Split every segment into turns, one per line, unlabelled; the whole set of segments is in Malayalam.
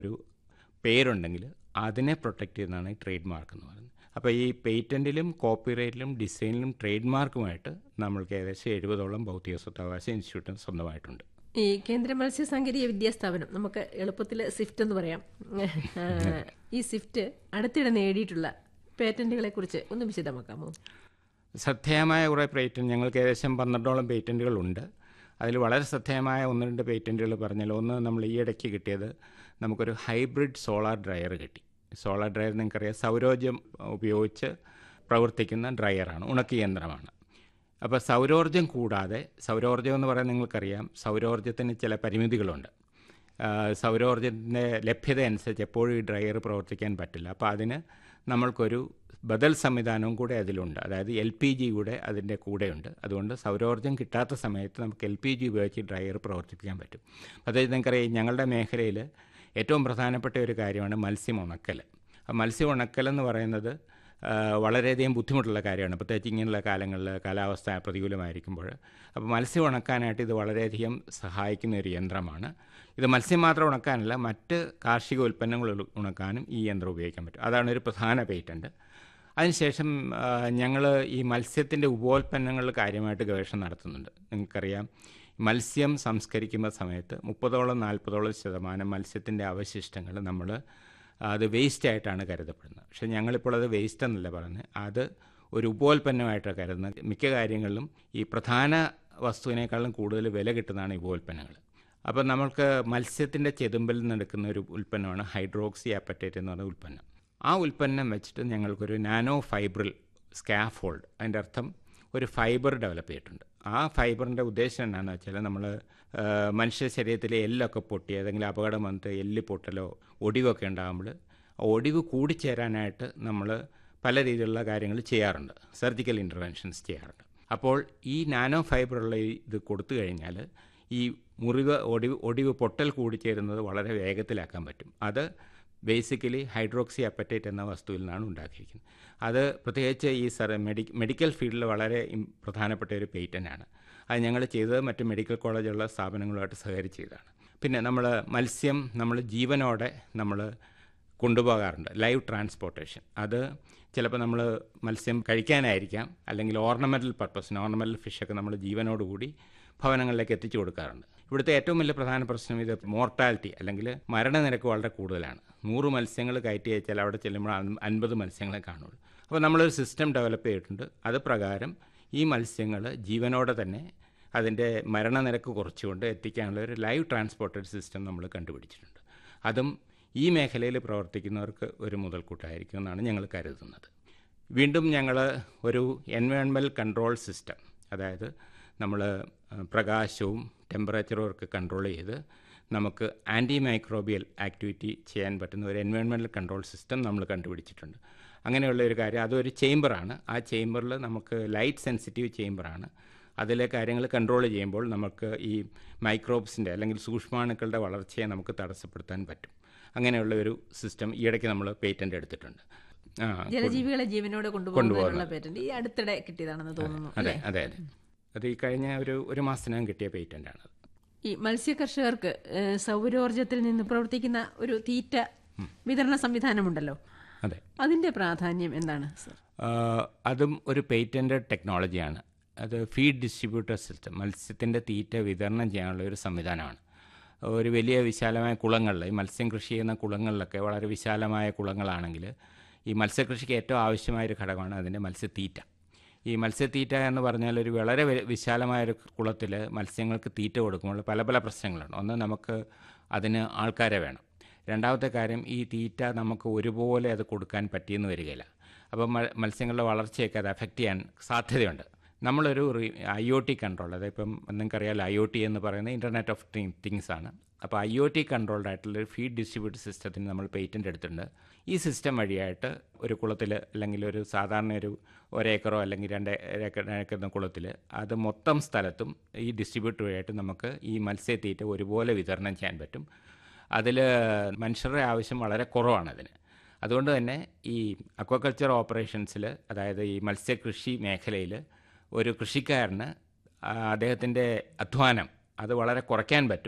ഒരു പേരുണ്ടെങ്കിൽ അതിനെ പ്രൊട്ടക്റ്റ് ചെയ്യുന്നതാണ് ഈ ട്രേഡ് മാർക്ക് എന്ന് പറയുന്നത് അപ്പോൾ ഈ പേറ്റൻറ്റിലും കോപ്പിറൈറ്റിലും ഡിസൈനിലും ട്രേഡ് മാർക്കുമായിട്ട് നമ്മൾക്ക് ഏകദേശം എഴുപതോളം ഭൗതിക സ്വത്തവകാശ ഇൻസ്റ്റിറ്റ്യൂട്ട് സ്വന്തമായിട്ടുണ്ട്
ഈ കേന്ദ്ര മത്സ്യ സാങ്കേതിക വിദ്യാസ്ഥാപനം നമുക്ക് എളുപ്പത്തിൽ സ്വിഫ്റ്റ് എന്ന് പറയാം ആ, ഈ സ്വിഫ്റ്റ് അടുത്തിടെ നേടിയിട്ടുള്ള പേറ്റന്റുകളെ കുറിച്ച് ഒന്ന് വിശദമാക്കാമോ
ശ്രദ്ധേയമായ കുറേ പേറ്റൻറ്റ് ഞങ്ങൾക്ക് ഏകദേശം പന്ത്രണ്ടോളം പേറ്റൻറ്റുകളുണ്ട് അതിൽ വളരെ ശ്രദ്ധേയമായ ഒന്ന് രണ്ട് പേറ്റൻറ്റുകൾ പറഞ്ഞാൽ ഒന്ന് നമ്മൾ ഈ ഇടയ്ക്ക് കിട്ടിയത് നമുക്കൊരു ഹൈബ്രിഡ് സോളാർ ഡ്രയർ കിട്ടി സോളാർ ഡ്രയർ നിങ്ങൾക്കറിയാം സൗരോർജ്ജം ഉപയോഗിച്ച് പ്രവർത്തിക്കുന്ന ഡ്രയറാണ് ഉണക്കി യന്ത്രമാണ് അപ്പോൾ സൗരോർജ്ജം കൂടാതെ സൗരോർജ്ജം എന്ന് പറയാൻ നിങ്ങൾക്കറിയാം സൗരോർജ്ജത്തിന് ചില പരിമിതികളുണ്ട് ആ, സൗരോർജ്ജത്തിൻ്റെ ലഭ്യത അനുസരിച്ച് എപ്പോഴും ഈ ഡ്രയർ പ്രവർത്തിക്കാൻ പറ്റില്ല അപ്പോൾ അതിന് നമ്മൾക്കൊരു ബദൽ സംവിധാനവും കൂടെ അതിലുണ്ട് അതായത് എൽ പി ജി കൂടെ അതിൻ്റെ കൂടെയുണ്ട് അതുകൊണ്ട് സൗരോർജ്ജം കിട്ടാത്ത സമയത്ത് നമുക്ക് എൽ പി ജി ഉപയോഗിച്ച് ഡ്രയർ പ്രവർത്തിപ്പിക്കാൻ പറ്റും അതായത് നിങ്ങൾക്കറിയാം ഞങ്ങളുടെ മേഖലയിൽ ഏറ്റവും പ്രധാനപ്പെട്ട ഒരു കാര്യമാണ് മത്സ്യം ഉണക്കൽ ആ മത്സ്യം ഉണക്കൽ എന്ന് പറയുന്നത് ആ, വളരെയധികം ബുദ്ധിമുട്ടുള്ള കാര്യമാണ് പ്രത്യേകിച്ച് ഇങ്ങനെയുള്ള കാലങ്ങളിൽ കാലാവസ്ഥ പ്രതികൂലമായിരിക്കുമ്പോൾ അപ്പോൾ മത്സ്യം ഉണക്കാനായിട്ട് ഇത് വളരെയധികം സഹായിക്കുന്ന ഒരു യന്ത്രമാണ് ഇത് മത്സ്യം മാത്രം ഉണക്കാനല്ല മറ്റ് കാർഷിക ഉൽപ്പന്നങ്ങൾ ഉ- ഉണക്കാനും ഈ യന്ത്രം ഉപയോഗിക്കാൻ പറ്റും അതാണ് ഒരു പ്രധാന പേറ്റൻറ്റ് അതിനുശേഷം ഞങ്ങൾ ഈ മത്സ്യത്തിൻ്റെ ഉപോൽപ്പന്നങ്ങളിൽ കാര്യമായിട്ട് ഗവേഷണം നടത്തുന്നുണ്ട് നിങ്ങൾക്കറിയാം മത്സ്യം സംസ്കരിക്കുന്ന സമയത്ത് മുപ്പതോളം നാൽപ്പതോളം ശതമാനം മത്സ്യത്തിൻ്റെ അവശിഷ്ടങ്ങൾ നമ്മൾ അത് വേസ്റ്റ് ആയിട്ടാണ് കരുതപ്പെടുന്നത് പക്ഷേ ഞങ്ങളിപ്പോൾ അത് വേസ്റ്റ് എന്നല്ല പറയുന്നത് അത് ഒരു ഉപോൽപ്പന്നമായിട്ടാണ് കരുതുന്നത് മിക്ക കാര്യങ്ങളിലും ഈ പ്രധാന വസ്തുവിനേക്കാളും കൂടുതൽ വില കിട്ടുന്നതാണ് ഈ ഉപോൽപ്പന്നങ്ങൾ അപ്പോൾ നമ്മൾക്ക് മത്സ്യത്തിൻ്റെ ചെതുമ്പിൽ നിന്നെടുക്കുന്ന ഒരു ഉൽപ്പന്നമാണ് ഹൈഡ്രോക്സി ആപ്പറ്റേറ്റ് എന്ന് പറയുന്ന ഉൽപ്പന്നം ആ ഉൽപ്പന്നം വെച്ചിട്ട് ഞങ്ങൾക്കൊരു നാനോ ഫൈബ്രിൽ സ്കാഫോൾഡ് അതിൻ്റെ അർത്ഥം ഒരു ഫൈബർ ഡെവലപ്പ് ചെയ്തിട്ടുണ്ട് ആ ഫൈബറിൻ്റെ ഉദ്ദേശം എന്താണെന്ന് വെച്ചാൽ നമ്മൾ മനുഷ്യ ശരീരത്തിലെ എല്ലൊക്കെ പൊട്ടി ഏതെങ്കിലും അപകടം വന്നിട്ട് എല്ല് പൊട്ടലോ ഒടിവൊക്കെ ഉണ്ടാകുമ്പോൾ ആ ഒടിവ് കൂടിച്ചേരാനായിട്ട് നമ്മൾ പല രീതിയിലുള്ള കാര്യങ്ങൾ ചെയ്യാറുണ്ട് സർജിക്കൽ ഇൻ്റർവെൻഷൻസ് ചെയ്യാറുണ്ട് അപ്പോൾ ഈ നാനോ ഫൈബറുള്ള ഈ ഇത് കൊടുത്തു കഴിഞ്ഞാൽ ഈ മുറിവ് ഒടിവ് ഒടിവ് പൊട്ടൽ കൂടിച്ചേരുന്നത് വളരെ വേഗത്തിലാക്കാൻ പറ്റും അത് ബേസിക്കലി ഹൈഡ്രോക്സി അപ്പറ്റേറ്റ് എന്ന വസ്തുവിൽ നിന്നാണ് ഉണ്ടാക്കിയിരിക്കുന്നത് അത് പ്രത്യേകിച്ച് ഈ സർ മെഡി മെഡിക്കൽ ഫീൽഡിൽ വളരെ ഇം- പ്രധാനപ്പെട്ട ഒരു പേറ്റൻ്റാണ് അത് ഞങ്ങൾ ചെയ്തത് മറ്റ് മെഡിക്കൽ കോളേജുള്ള സ്ഥാപനങ്ങളുമായിട്ട് സഹകരിച്ച് ചെയ്തതാണ് പിന്നെ നമ്മൾ മത്സ്യം നമ്മൾ ജീവനോടെ നമ്മൾ കൊണ്ടുപോകാറുണ്ട് ലൈവ് ട്രാൻസ്പോർട്ടേഷൻ അത് ചിലപ്പോൾ നമ്മൾ മത്സ്യം കഴിക്കാനായിരിക്കാം അല്ലെങ്കിൽ ഓർണമെൻ്റൽ പർപ്പസിന് ഓർണമെൻ്റൽ ഫിഷൊക്കെ നമ്മൾ ജീവനോടുകൂടി ഭവനങ്ങളിലേക്ക് എത്തിച്ചു കൊടുക്കാറുണ്ട് ഇവിടുത്തെ ഏറ്റവും വലിയ പ്രധാന പ്രശ്നം ഇത് മോർട്ടാലിറ്റി അല്ലെങ്കിൽ മരണനിരക്ക് വളരെ കൂടുതലാണ് നൂറ് മത്സ്യങ്ങൾ കയറ്റി അയച്ചാൽ അവിടെ ചെല്ലുമ്പോൾ അൻ- അൻപത് മത്സ്യങ്ങളെ കാണുള്ളൂ അപ്പോൾ നമ്മളൊരു സിസ്റ്റം ഡെവലപ്പ് ചെയ്തിട്ടുണ്ട് അത് പ്രകാരം ഈ മത്സ്യങ്ങൾ ജീവനോടെ തന്നെ അതിൻ്റെ മരണനിരക്ക് കുറച്ചുകൊണ്ട് എത്തിക്കാനുള്ള ഒരു ലൈവ് ട്രാൻസ്പോർട്ടഡ് സിസ്റ്റം നമ്മൾ കണ്ടുപിടിച്ചിട്ടുണ്ട് അതും ഈ മേഖലയിൽ പ്രവർത്തിക്കുന്നവർക്ക് ഒരു മുതൽക്കൂട്ടായിരിക്കും എന്നാണ് ഞങ്ങൾ കരുതുന്നത് വീണ്ടും ഞങ്ങൾ ഒരു എൻവയോൺമെൻറ്റൽ കൺട്രോൾ സിസ്റ്റം അതായത് നമ്മൾ പ്രകാശവും ടെമ്പറേച്ചറും ഒക്കെ കൺട്രോൾ ചെയ്ത് നമുക്ക് ആൻറ്റി മൈക്രോബിയൽ ആക്ടിവിറ്റി ചെയ്യാൻ പറ്റുന്ന ഒരു എൻവയോൺമെൻറ്റൽ കൺട്രോൾ സിസ്റ്റം നമ്മൾ കണ്ടുപിടിച്ചിട്ടുണ്ട് അങ്ങനെയുള്ള ഒരു കാര്യം അതൊരു ചേംബറാണ് ആ ചേംബറിൽ നമുക്ക് ലൈറ്റ് സെൻസിറ്റീവ് ചേംബറാണ് അതിലെ കാര്യങ്ങൾ കൺട്രോൾ ചെയ്യുമ്പോൾ നമുക്ക് ഈ മൈക്രോബ്സിൻ്റെ അല്ലെങ്കിൽ സൂക്ഷ്മാണുക്കളുടെ വളർച്ചയെ നമുക്ക് തടസ്സപ്പെടുത്താൻ പറ്റും അങ്ങനെയുള്ള ഒരു സിസ്റ്റം ഈയിടയ്ക്ക് നമ്മൾ പേറ്റൻ്റ് എടുത്തിട്ടുണ്ട് ആ
ജലജീവികളെ ജീവനോടെ കൊണ്ടുപോകുന്നതിനുള്ള പേറ്റന്റ് ഈ അടുത്തിടെ കിട്ടിയതാണെന്ന് തോന്നുന്നു
അതെ അതെ അതെ അത് ഈ കഴിഞ്ഞ ഒരു ഒരു മാസത്തിനകം കിട്ടിയ പേറ്റൻ്റാണ്
ഈ മത്സ്യ കർഷകർക്ക് ഏഹ്, സൗരോർജ്ജത്തിൽ നിന്ന് പ്രവർത്തിക്കുന്ന ഒരു തീറ്റ വിതരണ സംവിധാനമുണ്ടല്ലോ
അതെ
അതിന്റെ പ്രാധാന്യം എന്താണ് സർ
ആ, അതും ഒരു പേറ്റൻറ്റഡ് ടെക്നോളജിയാണ് അത് ഫീഡ് ഡിസ്ട്രിബ്യൂട്ടർ സിസ്റ്റം മത്സ്യത്തിൻ്റെ തീറ്റ വിതരണം ചെയ്യാനുള്ള ഒരു സംവിധാനമാണ് ഒരു വലിയ വിശാലമായ കുളങ്ങളിൽ ഈ മത്സ്യം കൃഷി ചെയ്യുന്ന കുളങ്ങളിലൊക്കെ വളരെ വിശാലമായ കുളങ്ങളാണെങ്കിൽ ഈ മത്സ്യകൃഷിക്ക് ഏറ്റവും ആവശ്യമായ ഒരു ഘടകമാണ് അതിൻ്റെ മത്സ്യത്തീറ്റ ഈ മത്സ്യത്തീറ്റ എന്ന് പറഞ്ഞാൽ ഒരു വളരെ വെ- വിശാലമായ ഒരു കുളത്തിൽ മത്സ്യങ്ങൾക്ക് തീറ്റ കൊടുക്കുമ്പോൾ പല പല പ്രശ്നങ്ങളുണ്ട് ഒന്ന് നമുക്ക് അതിന് ആൾക്കാരെ വേണം രണ്ടാമത്തെ കാര്യം ഈ തീറ്റ നമുക്ക് ഒരുപോലെ അത് കൊടുക്കാൻ പറ്റിയെന്ന് വരികയില്ല അപ്പം മ- മത്സ്യങ്ങളുടെ വളർച്ചയൊക്കെ അത് അഫക്റ്റ് ചെയ്യാൻ സാധ്യതയുണ്ട് നമ്മളൊരു ഐ ഒ ടി കൺട്രോൾ അതിപ്പം നിങ്ങൾക്കറിയാലോ ഐ ഒ ടി എന്ന് പറയുന്നത് ഇൻ്റർനെറ്റ് ഓഫ് തിങ്സ് ആണ് അപ്പോൾ ഐ ഒ ടി കൺട്രോൾഡ് ആയിട്ടുള്ള ഒരു ഫീഡ് ഡിസ്ട്രിബ്യൂട്ടർ സിസ്റ്റത്തിന് നമ്മൾ പേറ്റൻ്റ് എടുത്തിട്ടുണ്ട് ഈ സിസ്റ്റം വഴിയായിട്ട് ഒരു കുളത്തിൽ അല്ലെങ്കിൽ ഒരു സാധാരണ ഒരു ഒരേക്കറോ അല്ലെങ്കിൽ രണ്ട് ഏക്കർ ഏക്കർ കുളത്തിൽ അത് മൊത്തം സ്ഥലത്തും ഈ ഡിസ്ട്രിബ്യൂട്ടർ വഴിയായിട്ട് നമുക്ക് ഈ മത്സ്യത്തീറ്റ ഒരുപോലെ വിതരണം ചെയ്യാൻ പറ്റും അതിൽ മനുഷ്യരുടെ ആവശ്യം വളരെ കുറവാണ് അതിന് അതുകൊണ്ട് തന്നെ ഈ അക്വാകൾച്ചർ ഓപ്പറേഷൻസിൽ അതായത് ഈ മത്സ്യകൃഷി മേഖലയിൽ ഒരു കൃഷിക്കാരന് ആ, അദ്ദേഹത്തിൻ്റെ അധ്വാനം അത് വളരെ കുറയ്ക്കാൻ പറ്റും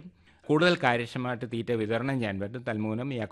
കൂടുതൽ കാര്യക്ഷമമായിട്ട് തീറ്റ വിതരണം ചെയ്യാൻ പറ്റും തൽമൂലം ഈ